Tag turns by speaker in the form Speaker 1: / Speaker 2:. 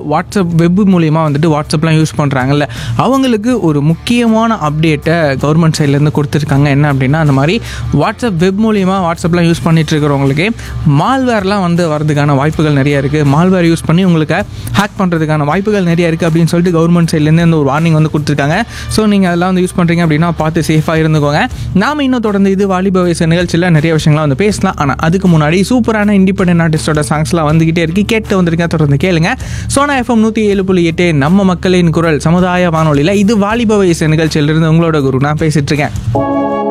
Speaker 1: WhatsApp web மூலிமா வந்துட்டு வாட்ஸ்அப்லாம் use பண்ணுறாங்கல்ல அவங்களுக்கு ஒரு முக்கியமான அப்டேட்டை கவர்மெண்ட் சைட்லேருந்து கொடுத்துருக்காங்க என்ன அப்படின்னா அந்த மாதிரி வாட்ஸ்அப் வெப் மூலிமா வாட்ஸ்அப்லாம் யூஸ் பண்ணிட்டு இருக்கிறவங்களுக்கு மால்வேர்லாம் வந்து வரதுக்கான வாய்ப்புகள் நிறைய இருக்குது மால்வேர் யூஸ் பண்ணி உங்களுக்கு ஹேக் பண்ணுறதுக்கான வாய்ப்புகள் நிறைய இருக்குது அப்படின்னு சொல்லிட்டு கவர்மெண்ட் சைட்லேருந்து அந்த ஒரு வார்னிங் வந்து கொடுத்துருக்காங்க ஸோ நீங்கள் அதெல்லாம் வந்து யூஸ் பண்ணுறீங்க அப்படின்னா பார்த்து சேஃபாக இருந்துக்கோங்க நாம இன்னும் தொடர்ந்து இது வாலிப வயசு நிகழ்ச்சியில் நிறைய விஷயங்கள்லாம் வந்து பேசலாம் ஆனால் அதுக்கு முன்னாடி சூப்பரான இண்டிபெண்டன்ட் ஆர்டிஸ்டோட சாங்ஸ்லாம் வந்துகிட்டே இருக்கு கேட்டு வந்திருக்கேன் தொடர்ந்து கேளுங்க சோனா எஃப்எம் நூற்றி ஏழு புள்ளி எட்டு நம்ம மக்களின் குரல் சமுதாய வானொலியில் இது வாலிப வயசு நிகழ்ச்சியிலிருந்து உங்களோட குரு நான் பேசிட்டு இருக்கேன்